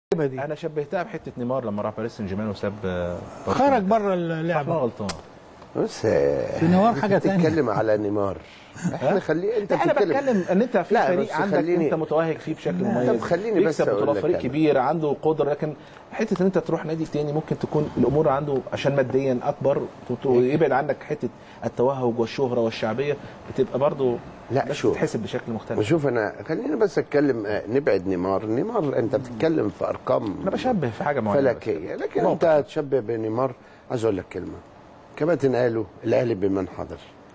دي انا شبهتها بحته نيمار لما راح باريس سان جيرمان وساب آه، خرج بره احنا اللعبه غلطان بس في نيمار حاجه ثانيه تتكلم على نيمار احنا خليه انت انا بتتكلم بتكلم ان انت في لا، فريق بس عندك خليني- انت متوهج فيه بشكل مميز طب خليني بس بيكسب أقول بطولات لك فريق أنا. كبير عنده قدره لكن حته ان انت تروح نادي تاني ممكن تكون الامور عنده عشان ماديا اكبر وت- ويبعد عنك حته التوهج والشهره والشعبيه بتبقى برضه لا، لازم شوف. تتحسب بشكل مختلف وشوف انا خلينا بس اتكلم آه، نبعد نيمار نيمار انت بتتكلم في ارقام انا بشبه في حاجه معينه فلكيه لكن موقف. انت هتشبه بنيمار عايز اقول لك كلمه كباتن قالوا الاهلي بمن حضر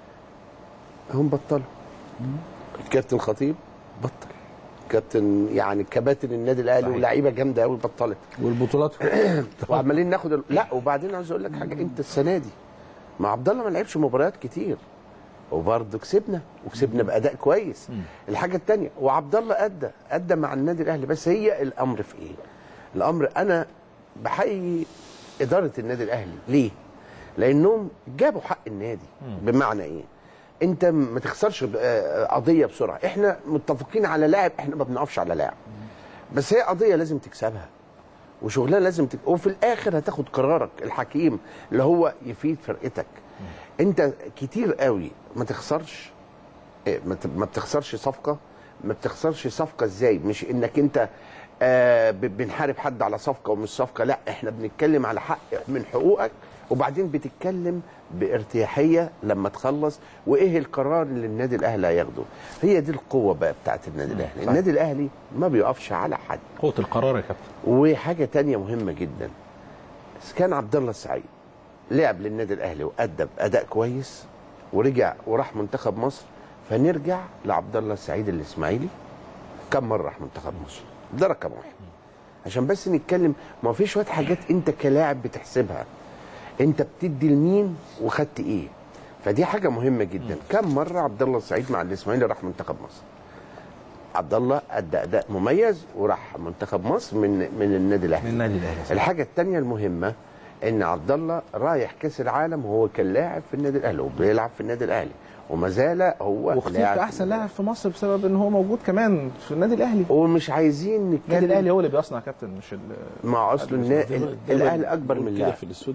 هم بطلوا الكابتن خطيب بطل كابتن يعني كباتن النادي الاهلي صحيح. ولاعيبه جامده قوي بطلت والبطولات وعمالين ناخد ال... لا وبعدين عايز اقول لك حاجه انت السنه دي مع عبد الله ما لعبش مباريات كتير وبرضه كسبنا وكسبنا باداء كويس الحاجه الثانيه وعبد الله ادى ادى مع النادي الاهلي بس هي الامر في ايه الامر انا بحيي اداره النادي الاهلي ليه لانهم جابوا حق النادي بمعنى ايه انت ما تخسرش ب- آه، قضيه بسرعه احنا متفقين على لاعب احنا ما بنقفش على لاعب بس هي قضيه لازم تكسبها وشغلها لازم تك... وفي الاخر هتاخد قرارك الحكيم اللي هو يفيد فرقتك انت كتير قوي ما تخسرش إيه، ما ت- ما بتخسرش صفقه ما بتخسرش صفقه ازاي مش انك انت آه ب- بنحارب حد على صفقه ومش صفقه لا احنا بنتكلم على حق من حقوقك وبعدين بتتكلم بارتياحيه لما تخلص وايه القرار اللي النادي الاهلي هياخده هي دي القوه بقى بتاعت النادي الاهلي صحيح. النادي الاهلي ما بيقفش على حد قوه القرار يا كابتن وحاجه تانية مهمه جدا كان عبد الله السعيد لعب للنادي الاهلي وادى باداء كويس ورجع وراح منتخب مصر فنرجع لعبد الله السعيد الاسماعيلي كم مره راح منتخب مصر ده رقم واحد عشان بس نتكلم ما في شويه حاجات انت كلاعب بتحسبها انت بتدي لمين وخدت ايه فدي حاجه مهمه جدا كم مره عبد الله السعيد مع الاسماعيلي راح منتخب مصر عبد الله ادى اداء مميز وراح منتخب مصر من من النادي الاهلي من النادي الاهلي صح. الحاجه الثانيه المهمه ان عبد الله رايح كاس العالم وهو كان لاعب في النادي الاهلي وبيلعب في النادي الاهلي وما زال هو واختير لاعب كاحسن لاعب في مصر بسبب ان هو موجود كمان في النادي الاهلي ومش عايزين النادي نتكلم الاهلي هو اللي بيصنع كابتن مش ال- مع اصل النا- الاهلي اكبر من كده لاعب في الاستوديو